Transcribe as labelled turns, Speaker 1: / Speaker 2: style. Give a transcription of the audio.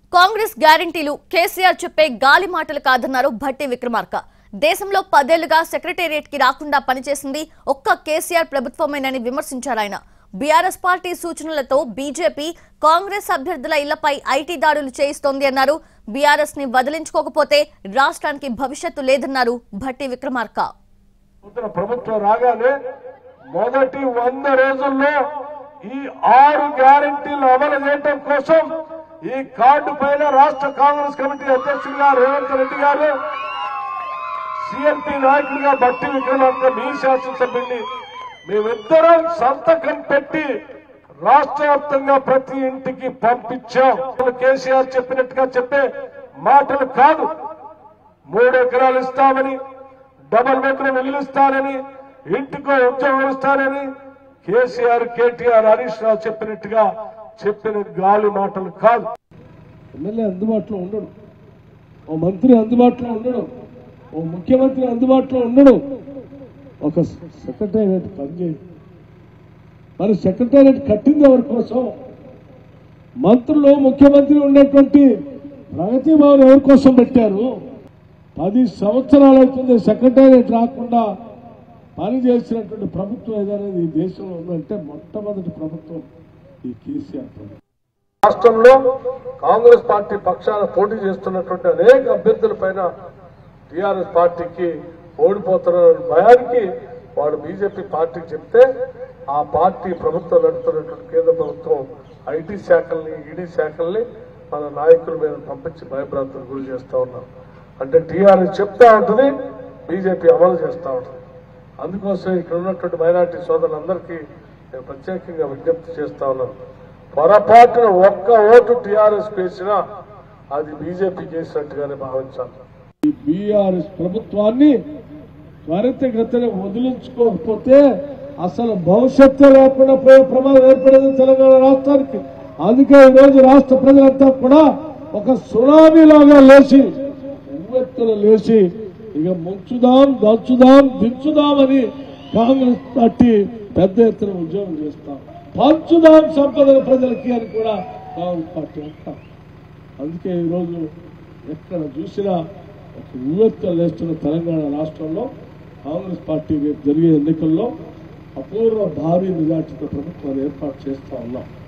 Speaker 1: కాంగ్రెస్ గ్యారంటీలు కేసీఆర్ చెప్పే గాలి మాటలు కాదన్నారు భట్టి విక్రమార్క దేశంలో పదేళ్లుగా సెక్రటేరియట్ కి రాకుండా పనిచేసింది ఒక్క కేసీఆర్ ప్రభుత్వమేనని విమర్శించారు ఆయన బీఆర్ఎస్ పార్టీ సూచనలతో బీజేపీ కాంగ్రెస్ అభ్యర్థుల ఇళ్లపై ఐటీ దాడులు చేయిస్తోంది అన్నారు బీఆర్ఎస్ ని వదిలించుకోకపోతే రాష్ట్రానికి భవిష్యత్తు లేదన్నారు భట్టి విక్రమార్క
Speaker 2: నూతన ప్రభుత్వం రాగానే మొదటి వంద రోజుల్లో ఈ ఆరు గ్యారంటీలు అమలు చేయటం కోసం ఈ కార్డు పైన రాష్ట్ర కాంగ్రెస్ కమిటీ అధ్యక్షుడిగా రేవంత్ రెడ్డి గారు సిఎంపి నాయకుడిగా బట్టి విక్రమార్క మీ శాసనసభ్యుడిని మేమిద్దరం సంతకం పెట్టి రాష్ట్ర వ్యాప్తంగా ప్రతి ఇంటికి పంపించాం కేసీఆర్ చెప్పినట్టుగా చెప్పే మాటలు కాదు మూడు ఎకరాలు ఇస్తామని డబల్ బెడ్రూమ్ ఇల్లు ఇస్తానని ఇంటికో ఉద్యోగం ఇస్తానని కేసీఆర్ కేటీఆర్ హరీష్ రావు చెప్పినట్టుగా చెప్పిన గాలి మాటలు కాదు ఎమ్మెల్యే అందుబాటులో ఉండడు ఓ మంత్రి అందుబాటులో ఉండడు ఓ ముఖ్యమంత్రి అందుబాటులో ఉండడు ఒక సెక్రటేరియట్ పనిచేయదు మరి సెక్రటేరియట్ కట్టింది ఎవరి కోసం మంత్రులు ముఖ్యమంత్రి ఉన్నటువంటి ప్రగతి భవన్ ఎవరి కోసం పెట్టారు పది సంవత్సరాలు అవుతుంది సెక్రటేరియట్ రాకుండా పని చేసినటువంటి ప్రభుత్వం ఏదైనా ఈ దేశంలో ఉందంటే మొట్టమొదటి ప్రభుత్వం ఈ కేసీఆర్ ప్రభుత్వం రాష్ట్రంలో కాంగ్రెస్ పార్టీ పక్షాన పోటీ చేస్తున్నటువంటి అనేక అభ్యర్థుల పైన టీఆర్ఎస్ పార్టీకి ఓడిపోతున్న భయానికి వాడు బీజేపీ పార్టీకి చెప్తే ఆ పార్టీ ప్రభుత్వం నడుపుతున్నటువంటి కేంద్ర ప్రభుత్వం ఐటీ శాఖల్ని ఈడీ శాఖల్ని మన నాయకుల మీద పంపించి భయభ్రాంతులు గురి చేస్తా ఉన్నారు అంటే టీఆర్ఎస్ చెప్తా ఉంటుంది బీజేపీ అమలు చేస్తా ఉంటుంది అందుకోసం ఇక్కడ ఉన్నటువంటి మైనార్టీ సోదరులందరికీ నేను ప్రత్యేకంగా విజ్ఞప్తి చేస్తా ఉన్నాను పొరపాటున ఒక్క ఓటు టీఆర్ఎస్ వేసినా అది బీజేపీ చేసినట్టుగానే భావించాలి ఈ బీఆర్ఎస్ ప్రభుత్వాన్ని త్వరితగతిన వదిలించుకోకపోతే అసలు భవిష్యత్తు లేకుండా పోయే ప్రమాదం ఏర్పడింది తెలంగాణ రాష్ట్రానికి అందుకే ఈ రోజు రాష్ట్ర ప్రజలంతా కూడా ఒక సునామీ లాగా లేచి ఉవ్వెత్తున లేచి ఇక ముంచుదాం దంచుదాం దించుదాం అని కాంగ్రెస్ పార్టీ పెద్ద ఎత్తున ఉద్యోగం చేస్తాం పంచుదాం సంపద ప్రజలకి అని కూడా కాంగ్రెస్ పార్టీ అంటాం అందుకే ఈరోజు ఎక్కడ చూసినా ఒక ఉవ్వెత్తున లేస్తున్న తెలంగాణ రాష్ట్రంలో కాంగ్రెస్ పార్టీ రేపు జరిగే ఎన్నికల్లో అపూర్వ భారీ మెజార్టీతో ప్రభుత్వాన్ని ఏర్పాటు చేస్తా ఉన్నాం